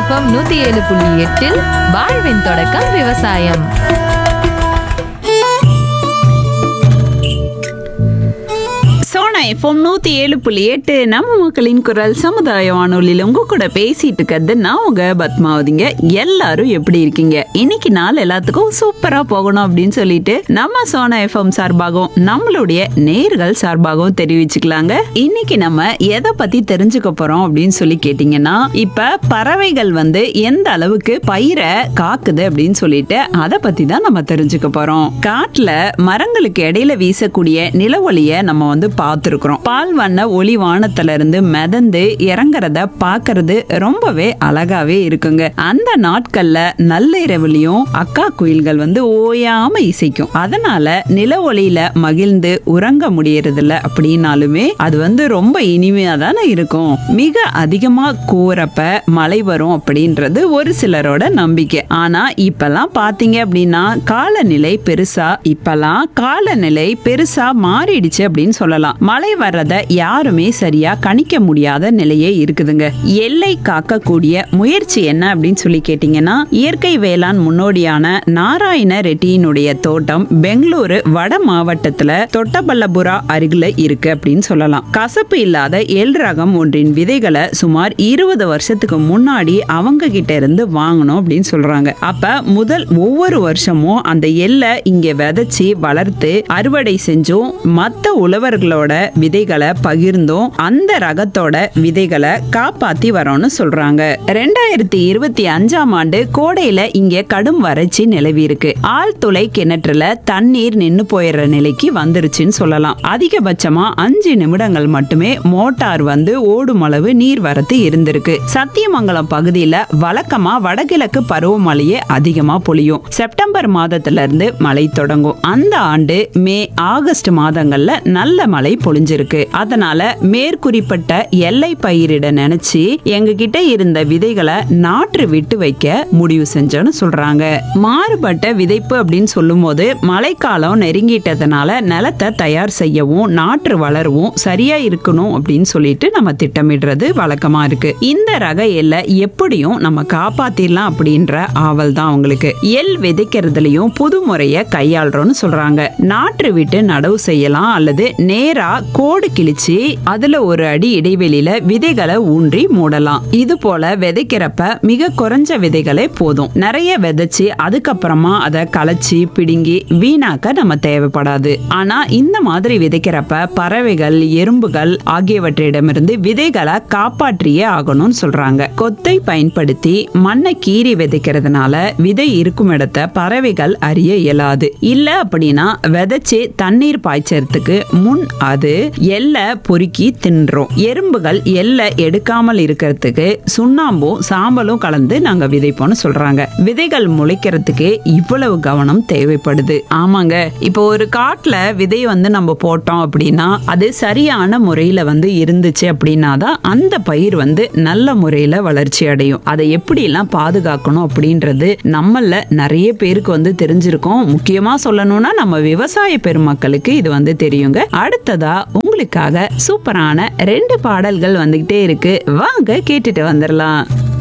FM நூத்தி ஏழு புள்ளி எட்டில் வாழ்வின் தொடக்கம் விவசாயம் சோனா எஃப்எம் நூத்தி ஏழு புள்ளி எட்டு நம்ம மக்களின் குரல் சமுதாய வானொலியில் உங்க கூட பேசிட்டு இருக்கிறது நான் உங்க பத்மாவதிங்க எல்லாரும் எப்படி இருக்கீங்க இன்னைக்கு நாள் எல்லாத்துக்கும் சூப்பரா போகணும் அப்படின்னு சொல்லிட்டு நம்ம சோனா எஃப்எம் சார்பாகவும் நம்மளுடைய நேர்கள் சார்பாகவும் தெரிவிச்சுக்கலாங்க இன்னைக்கு நம்ம எதை பத்தி தெரிஞ்சுக்க போறோம் அப்படின்னு சொல்லி கேட்டீங்கன்னா இப்ப பறவைகள் வந்து எந்த அளவுக்கு பயிரை காக்குது அப்படின்னு சொல்லிட்டு அதை பத்தி தான் நம்ம தெரிஞ்சுக்க போறோம் காட்டுல மரங்களுக்கு இடையில வீசக்கூடிய நிலவொளிய நம்ம வந்து பார்த்துருக்குறோம் பால் வண்ண ஒளி வானத்துல இருந்து மிதந்து இறங்குறத பார்க்கிறது ரொம்பவே அழகாவே இருக்குங்க அந்த நாட்கள்ல நள்ளிரவுலயும் அக்கா குயில்கள் வந்து ஓயாம இசைக்கும் அதனால நில ஒளியில மகிழ்ந்து உறங்க முடியறதில்ல அப்படின்னாலுமே அது வந்து ரொம்ப இனிமையா தானே இருக்கும் மிக அதிகமா கூறப்ப மழை வரும் அப்படின்றது ஒரு சிலரோட நம்பிக்கை ஆனா இப்பெல்லாம் பாத்தீங்க அப்படின்னா காலநிலை பெருசா இப்பெல்லாம் காலநிலை பெருசா மாறிடுச்சு அப்படின்னு சொல்லலாம் மழை வர்றத யாருமே சரியா கணிக்க முடியாத நிலையே இருக்குதுங்க எல்லை காக்கக்கூடிய முயற்சி என்ன அப்படின்னு சொல்லி கேட்டீங்கன்னா இயற்கை வேளாண் முன்னோடியான நாராயண ரெட்டியினுடைய தோட்டம் பெங்களூரு வட மாவட்டத்துல தொட்டபல்லபுரா அருகில இருக்கு அப்படின்னு சொல்லலாம் கசப்பு இல்லாத எல் ரகம் ஒன்றின் விதைகளை சுமார் இருபது வருஷத்துக்கு முன்னாடி அவங்க கிட்ட இருந்து வாங்கணும் அப்படின்னு சொல்றாங்க அப்ப முதல் ஒவ்வொரு வருஷமும் அந்த எல்லை இங்க விதைச்சு வளர்த்து அறுவடை செஞ்சும் மத்த உழவர்களோட விதைகளை பகிர்ந்தும் அந்த ரகத்தோட விதைகளை காப்பாத்தி வரோம்னு சொல்றாங்க ரெண்டாயிரத்தி இருபத்தி அஞ்சாம் ஆண்டு கோடையில இங்க கடும் வறட்சி நிலவி இருக்கு ஆழ்துளை கிணற்றுல தண்ணீர் நின்னு போயிடுற நிலைக்கு வந்துருச்சுன்னு சொல்லலாம் அதிகபட்சமா அஞ்சு நிமிடங்கள் மட்டுமே மோட்டார் வந்து ஓடும் அளவு நீர் வரத்து இருந்திருக்கு சத்தியமங்கலம் பகுதியில வழக்கமா வடகிழக்கு பருவமழையே அதிகமா பொழியும் செப்டம்பர் மாதத்துல இருந்து மழை தொடங்கும் அந்த ஆண்டு மே ஆகஸ்ட் மாதங்கள்ல நல்ல மழை பொழிஞ்சிருக்கு அதனால மேற்குறிப்பிட்ட எல்லை பயிரிட நினைச்சு எங்க கிட்ட இருந்த விதைகளை நாற்று விட்டு வைக்க முடிவு செஞ்சோன்னு சொல்றாங்க மாறுபட்ட விதைப்பு அப்படின்னு சொல்லும்போது மழைக்காலம் நெருங்கிட்டதுனால நிலத்தை தயார் செய்யவும் நாற்று வளரவும் சரியா இருக்கணும் அப்படின்னு சொல்லிட்டு நம்ம திட்டமிடுறது வழக்கமா இருக்கு இந்த ரக எல்லை எப்படியும் நம்ம காப்பாத்திடலாம் அப்படின்ற ஆவல் தான் அவங்களுக்கு எல் விதைக்கிறதுலயும் புது முறைய கையாளுறோம்னு சொல்றாங்க நாற்று விட்டு நடவு செய்யலாம் அல்லது நேரா கோடு கிழிச்சு அதுல ஒரு அடி இடைவெளியில விதைகளை ஊன்றி மூடலாம் இது போல விதைக்கிறப்ப மிக குறைஞ்ச விதைகளே போதும் நிறைய விதைச்சு அதுக்கப்புறமா அதை களைச்சி பிடுங்கி வீணாக்க நம்ம தேவைப்படாது ஆனா இந்த மாதிரி விதைக்கிறப்ப பறவைகள் எறும்புகள் ஆகியவற்றிடமிருந்து விதைகளை காப்பாற்றியே ஆகணும்னு சொல்றாங்க கொத்தை பயன்படுத்தி மண்ணை கீறி விதைக்கிறதுனால விதை இருக்கும் இடத்த பறவைகள் அறிய இயலாது இல்ல அப்படின்னா விதைச்சு தண்ணீர் பாய்ச்சறதுக்கு முன் அது எல்லை பொறுக்கி தின்றோம் எறும்புகள் எல்லை எடுக்காமல் இருக்கிறதுக்கு சுண்ணாம்பும் சாம்பலும் கலந்து நாங்க விதைப்போம்னு சொல்றாங்க விதைகள் முளைக்கிறதுக்கு இவ்வளவு கவனம் தேவைப்படுது ஆமாங்க இப்போ ஒரு காட்டுல விதை வந்து நம்ம போட்டோம் அப்படின்னா அது சரியான முறையில வந்து இருந்துச்சு அப்படின்னா தான் அந்த பயிர் வந்து நல்ல முறையில வளர்ச்சி அடையும் அதை எப்படி எல்லாம் பாதுகாக்கணும் அப்படின்றது நம்மள நிறைய பேருக்கு வந்து தெரிஞ்சிருக்கும் முக்கியமா சொல்லணும்னா நம்ம விவசாய பெருமக்களுக்கு இது வந்து தெரியுங்க அடுத்ததா உங்களுக்காக சூப்பரான ரெண்டு பாடல்கள் வந்துகிட்டே இருக்கு வாங்க கேட்டுட்டு வந்துடலாம்